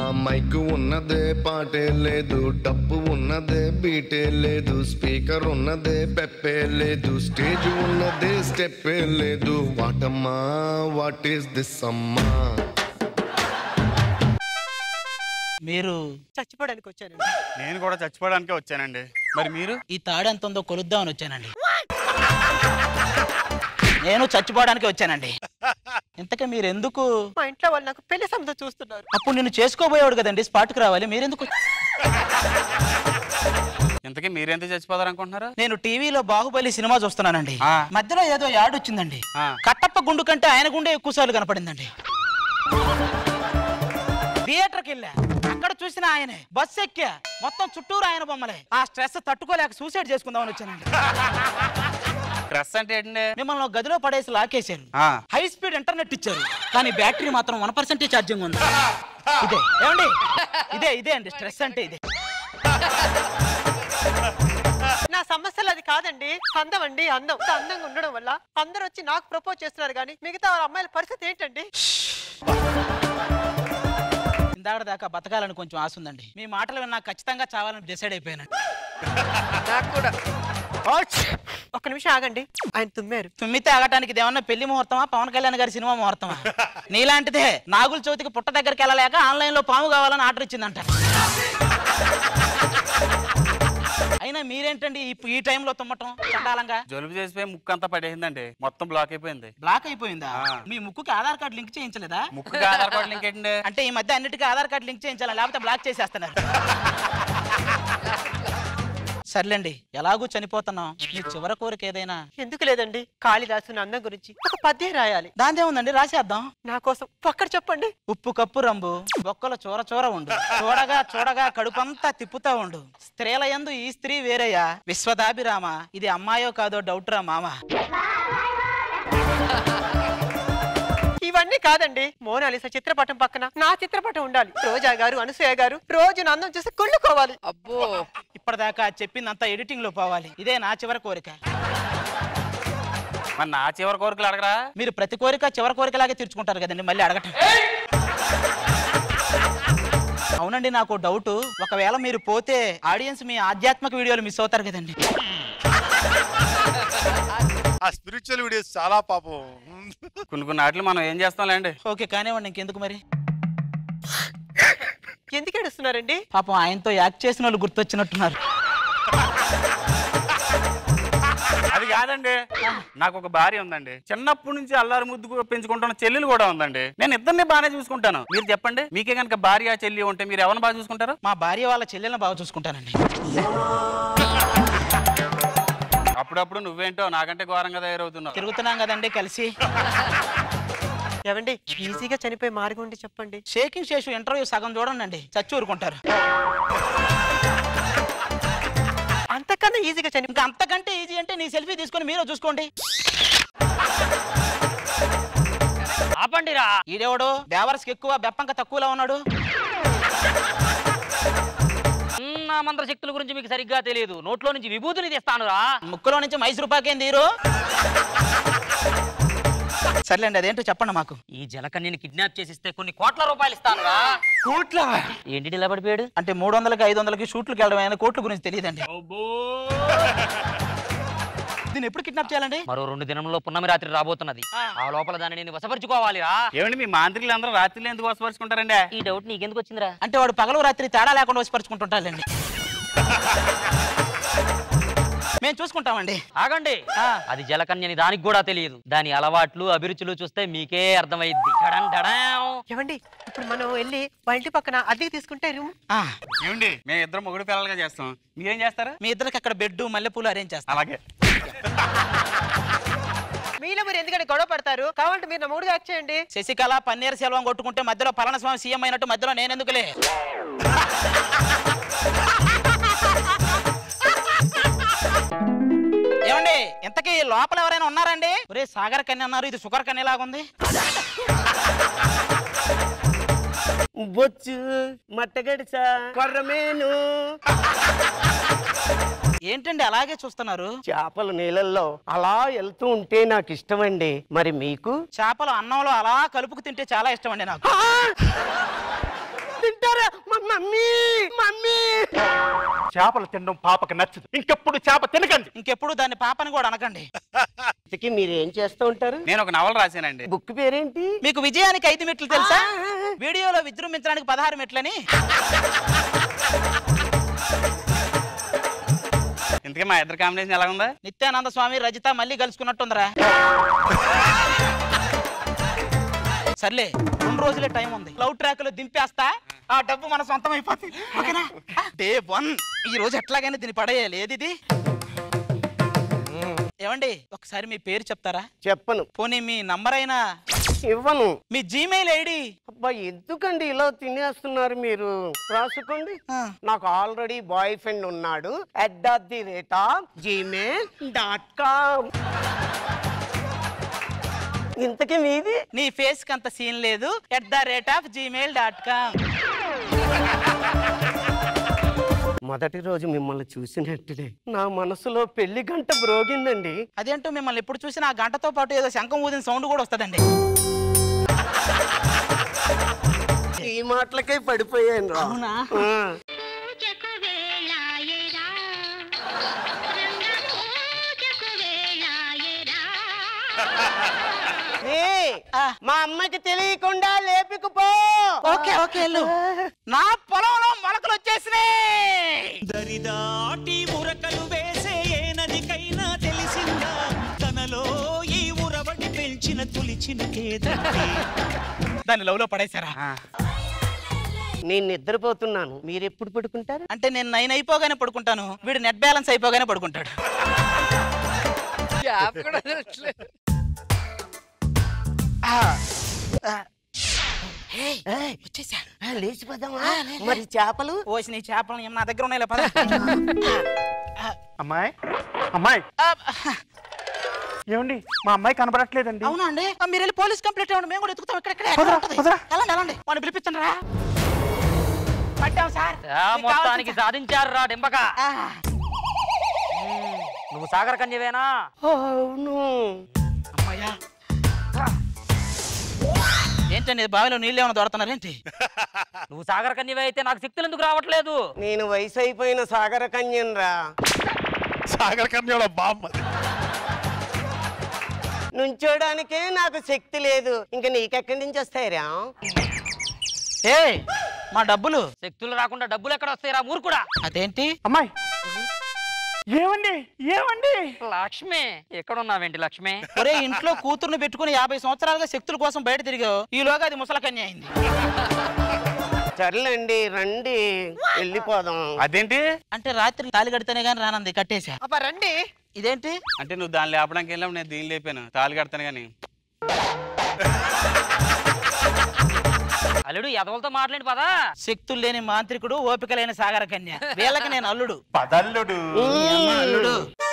Mic ఉన్నదే పాటే లేదు డప్పు ఉన్నదే బీటే లేదు స్పీకర్ ఉన్నదే పెప్పే లేదు స్టేజ్ ఉన్నదే స్టెప్పే లేదు వాటమ్మా వాట్ ఈస్ దిస్ అమ్మా మీరు చచ్చిపోవడానికి వచ్చానండి నేను కూడా చచ్చిపోవడానికే వచ్చానండి మరి మీరు ఈ తాడు ఎంత ఉందో కొలుద్దామని వచ్చానండి నేను చచ్చిపోవడానికి వచ్చానండి ఇంతకీ మీరు ఎందుకు మా ఇంట్లో వాళ్ళు నాకు పెళ్లి సంబంధం చూస్తున్నారు అప్పుడు నేను చేసుకోబోయేవాడు కదండి స్పాట్కి రావాలి మీరెందుకు ఇంతకీ మీరెందుకు చచ్చిపోతారు అనుకుంటున్నారు నేను టీవీలో బాహుబలి సినిమా చూస్తున్నానండి ఆ. మధ్యలో ఏదో యాడ్ వచ్చిందండి ఆ. కట్టప్ప గుండు కంటే ఆయన గుండె ఎక్కువ సార్లు కనపడిందండి థియేటర్కి వెళ్ళా అక్కడ చూసిన ఆయనే బస్ ఎక్కా మొత్తం చుట్టూరు ఆయన బొమ్మలే ఆ స్ట్రెస్ తట్టుకోలేక సూసైడ్ చేసుకుందామని వచ్చానండి స్ట్రెస్ అంటే ఏంటండి మిమ్మల్ని ఒక గదిలో పడేసి లాకేశారు ఆ. హై స్పీడ్ ఇంటర్నెట్ ఇచ్చారు కానీ బ్యాటరీ మాత్రం వన్ పర్సెంట్ ఛార్జింగ్ ఉంది ఇదే ఏమండి ఇదే ఇదే అండి స్ట్రెస్ అంటే ఇదే నా సమస్యలు అది కాదండి అందం అండి అందం ఇంత అందంగా ఉండడం వల్ల అందరూ వచ్చి నాకు ప్రపోజ్ చేస్తున్నారు కానీ మిగతా వాళ్ళ అమ్మాయిల పరిస్థితి ఏంటండి ఇందాక దాకా బతకాలని కొంచెం ఆశ ఉందండి మీ మాటలు విన్నా ఖచ్చితంగా చావాలని డిసైడ్ అయిపోయాను నాకు కూడా ఒక్క నిమిషం ఆగండి ఆయన తుమ్మారు తుమ్మితే ఆగటానికి ఇదేమన్నా పెళ్లి ముహూర్తమా పవన్ కళ్యాణ్ గారి సినిమా ముహూర్తమా నీలాంటిదే నాగుల చవితికి పుట్ట దగ్గరికి వెళ్ళలేక ఆన్లైన్ లో పాము కావాలని ఆర్డర్ ఇచ్చిందంట అయినా మీరేంటండి ఈ- ఈ టైంలో తుమ్మటం చండాలంగా జలుబు చేసిపోయి ముక్కు అంతా పడేసిందండి మొత్తం బ్లాక్ అయిపోయింది బ్లాక్ అయిపోయిందా ఆ. మీ ముక్కుకి ఆధార్ కార్డు లింక్ చేయించలేదా ముక్కుకి ఆధార్ కార్డు లింక్ ఏంటండి అంటే ఈ మధ్య అన్నిటికీ ఆధార్ కార్డు లింక్ చేయించాలి లేకపోతే బ్లాక్ చేసేస్తున్నారు సర్లేండి ఎలాగూ చనిపోతున్నాం మీ చివరి కోరిక ఏదైనా ఎందుకు లేదండి కాళిదాసు అందం గురించి ఒక పద్యం రాయాలి దాందే ఉందండి రాసేద్దాం నా కోసం ఒక్కడ చెప్పండి ఉప్పు కప్పు రంబు బొక్కల చూర చూర ఉండు చూడగా చూడగా కడుపంతా తిప్పుతా ఉండు స్త్రీల యందు ఈ స్త్రీ వేరయ్యా విశ్వదాభిరామ ఇది అమ్మాయో కాదో డౌట్ రా మామ ఇవన్నీ కాదండి మోనాలిసా చిత్రపటం పక్కన నా చిత్రపటం ఉండాలి రోజా గారు అనసూయ గారు రోజు నా అందం చూసి కుళ్ళుకోవాలి అబ్బో ఇప్పటిదాకా చెప్పిందంతా ఎడిటింగ్ లో పోవాలి ఇదే నా చివరి కోరిక మరి నా చివరి కోరికలు అడగరా మీరు ప్రతి కోరిక చివరి కోరికలాగే తీర్చుకుంటారు కదండి మళ్ళీ అడగటం అవునండి నాకు డౌట్ ఒకవేళ మీరు పోతే ఆడియన్స్ మీ ఆధ్యాత్మిక వీడియోలు మిస్ అవుతారు కదండి ఆ స్పిరిచువల్ వీడియోస్ చాలా పాపం కొన్ని కొన్ని వాటిలో మనం ఏం చేస్తాంలేండి ఓకే కానివ్వండి ఇంకెందుకు మరి ఎందుకు ఏడుస్తున్నారండి పాపం ఆయనతో యాక్ట్ చేసిన వాళ్ళు గుర్తొచ్చినట్టున్నారు అది కాదండి నాకు ఒక భార్య ఉందండి చిన్నప్పటి నుంచి అల్లారి ముద్దు పెంచుకుంటున్న చెల్లెలు కూడా ఉందండి నేను ఇద్దరిని బాగానే చూసుకుంటాను మీరు చెప్పండి మీకే కనుక భార్య చెల్లి ఉంటే మీరు ఎవరిని బాగా చూసుకుంటారు మా భార్య వాళ్ళ చెల్లెలను బాగా చూసుకుంటానండి అప్పుడప్పుడు నువ్వేంటో నాకంటే ఘోరంగా తయారవుతున్నావు తిరుగుతున్నాం కదండి కలిసి ఏవండి ఈజీగా చనిపోయే మార్గం ఉండి చెప్పండి షేకింగ్ శేషు ఇంటర్వ్యూ సగం చూడండి చచ్చి ఊరుకుంటారు అంతకన్నా ఈజీగా చని ఇంకా అంతకంటే ఈజీ అంటే నీ సెల్ఫీ తీసుకొని మీరే చూసుకోండి ఆపండిరా ఈడేవాడు బేవర్స్కి ఎక్కువ బెప్పంక తక్కువలో ఉన్నాడు మ్, నా మంత్ర శక్తుల గురించి మీకు సరిగ్గా తెలియదు నోట్లో నుంచి విభూతిని తీస్తానురా ముక్కులో నుంచి మైసూరు పాకేం తీరు సర్లేండి అదేంటో చెప్పండి మాకు ఈ జలకన్యని కిడ్నాప్ చేసిస్తే కొన్ని కోట్ల రూపాయలు ఇస్తానురా కోట్ల ఏంటి ఇలా పడిపోయాడు అంటే మూడు వందలకి ఐదు వందలకి షూట్లకు వెళ్ళడం ఆయన కోట్ల గురించి తెలియదండి దీన్ని ఎప్పుడు కిడ్నాప్ చేయాలండి మరో రెండు దినంలో పున్నమి రాత్రి రాబోతున్నది ఆ. ఆ లోపల దాన్ని నేను వశపరుచుకోవాలిరా ఏమండి మీ మాంత్రికులు అందరూ రాత్రిలో ఎందుకు వసపరుచుకుంటారండి ఈ డౌట్ నీకెందుకు వచ్చిందిరా అంటే వాడు పగలు రాత్రి తేడా లేకుండా వసిపరుచుకుంటుంటాడండి మేము చూసుకుంటామండి ఆగండి ఆ. అది జలకన్యని దానికి కూడా తెలియదు దాని అలవాట్లు అభిరుచులు చూస్తే మీకే అర్థమైద్ది డడం డడం. ఏవండి ఇప్పుడు మనం వెళ్ళి వాళ్ళ ఇంటి పక్కన అద్దెకి తీసుకుంటే రూమ్ ఆ, ఏమండి మేము ఇద్దరు మొగుడు పిల్లలుగా చేస్తాం మీరేం చేస్తారా మీ ఇద్దరికి అక్కడ బెడ్ మల్లెపూలు అరేంజ్ చేస్తాం అలాగే మీలో మీరు ఎందుకంటే గొడవ పడతారు కావాలంటే మీరు నా మూడుగా యాక్ట్ చేయండి శశికళ పన్నీర్ సెల్వం కొట్టుకుంటే మధ్యలో పళనిస్వామి సీఎం అయినట్టు మధ్యలో నేనెందుకులే ఏమండి ఇంతకీ లోపల ఎవరైనా ఉన్నారండి ఒరే సాగర్ కన్య అన్నారు ఇది సుగర్ కన్య లాగుంది బొచ్చు మట్టగడిసా కొర్రమేను ఏంటండి అలాగే చూస్తున్నారు చేపలు నీళ్ళల్లో అలా వెళ్తూ ఉంటే నాకు ఇష్టమండి మరి మీకు చేపలు అన్నంలో అలా కలుపుకు తింటే చాలా ఇష్టం అండి నాకు తింటారా చేపలు తినడం పాపకి నచ్చదు ఇంకెప్పుడు చేప తినకండి ఇంకెప్పుడు దాన్ని పాపని కూడా అనకండి ఇంతకీ మీరు ఏం చేస్తూ ఉంటారు నేను ఒక నవల రాశానండి బుక్ పేరేంటి మీకు విజయానికి ఐదు మెట్లు తెలుసా వీడియోలో విజృంభించడానికి పదహారు మెట్లని ఇంతకీ మా ఇద్దరు కాంబినేషన్ ఎలా ఉందా నిత్యానంద స్వామి రజిత మళ్ళీ కలుసుకున్నట్టుందిరా సర్లే రెండు రోజులే టైం ఉంది లవ్ ట్రాక్ లో దింపేస్తా ఆ డబ్బు మన సొంతం అయిపోతుంది ఓకేనా డే వన్ ఈ రోజు ఎట్లాగైనా దీన్ని పడేయాలి ఏది ఇది ఏమండి ఒకసారి మీ పేరు చెప్తారా చెప్పను పోనీ మీ నంబర్ అయినా ఇవ్వను మీ జీమెయిల్ ఐడి అబ్బా ఎందుకండి ఇలా తినేస్తున్నారు మీరు రాసుకోండి ఆ. నాకు ఆల్రెడీ బాయ్ ఫ్రెండ్ ఉన్నాడు at the rate of Gmail dot com ఇంతకీ మీది నీ ఫేస్ కి అంత సీన్ లేదు at the rate of Gmail dot com మొదటి రోజు మిమ్మల్ని చూసినట్టునే నా మనసులో పెళ్లి గంట బ్రోగిందండి అదేంటో మిమ్మల్ని ఎప్పుడు చూసినా ఆ గంటతో పాటు ఏదో శంఖం ఊదిన సౌండ్ కూడా వస్తుందండి ఈ మాటలకై పడిపోయాను రా. అవునా? ఆ. పూజకు వేళాయెరా రంగ పూజకు వేళాయెరా ఏయ్, ఆ. మా అమ్మకి తెలియకుండా లేపుకుపో ఓకే ఓకే వెళ్ళు నా పొలంలో మొలకలు వచ్చేసినాయి దరిదాటి ఉరకలు వేసే ఏ నదికైనా తెలిసిందా తనలో ఈ ఉరవడి పెంచిన తులిచిన కేదండి దాన్ని లవ్ లో పడేశారా నేను నిద్రపోతున్నాను మీరు ఎప్పుడు పడుకుంటారు అంటే నేను నైన్ అయిపోగానే పడుకుంటాను వీడు నెట్ బ్యాలెన్స్ అయిపోగానే పడుకుంటాడు ఆ, ఆ. ఏయ్, వచ్చేసా ఆ, లేచిపోదామా మరి చేపలు ఓసి నీ చేపలు ఏం నా దగ్గర ఉన్నాయి పద అమ్మాయి అమ్మాయి ఆ, ఏమండి మా అమ్మాయి కనబడట్లేదండి అవునా అండి ఆ, మీరు వెళ్ళి పోలీస్ కంప్లైంట్ ఇవ్వండి మేము కూడా ఎత్తుకుతాం ఇక్కడ ఇక్కడ పదరా, ఉంటుంది. పదరా. వెళ్ళండి వెళ్ళండి వాడిని పిలిపించండి రా పట్టాం సార్ ఆ, మీకు మొత్తానికి కావాల్సిన- సాధించారు రా డింబక ఆ, నువ్వు సాగర కన్యవేనా అవును అమ్మయ్యా ఏంటండి ఇది బావిలో నీళ్ళు ఏమైనా దొరుకుతున్నారు ఏంటి నువ్వు సాగర కన్యవే అయితే నాకు శక్తులు ఎందుకు రావట్లేదు నేను వయసు అయిపోయిన సాగర కన్యన్రా సాగర్ కన్యోడ బామ్మ నుంచోడానికే నాకు శక్తి లేదు ఇంకా నీకెక్కడి నుంచి వస్తాయిరా ఏ మా డబ్బులు శక్తులు రాకుండా డబ్బులు ఎక్కడ వస్తాయి రా మూర్ఖుడా అదేంటి అమ్మాయి ఏమండి ఏమండి లక్ష్మి ఎక్కడున్నావేంటి లక్ష్మి ఒరే ఇంట్లో కూతుర్ని పెట్టుకుని యాభై సంవత్సరాలుగా శక్తుల కోసం బయట తిరిగావు ఈలోగా అది ముసలకన్య అయింది సర్లేండి రండి వెళ్ళిపోదాం అదేంటి అంటే రాత్రి తాలి కడితేనే కానీ రానంది కట్టేశా అబ్బా రండి ఇదేంటి అంటే నువ్వు దాన్ని లేపడానికి వెళ్ళావు నేను దీన్ని లేపాను తాళి కడతాను కానీ అల్లుడు ఎదవలతో మాట్లాడి పదా శక్తులు లేని మాంత్రికుడు ఓపిక లేని సాగర కన్య వీళ్ళకి నేను అల్లుడు పదల్లుడు ఈ అమ్మ అల్లుడు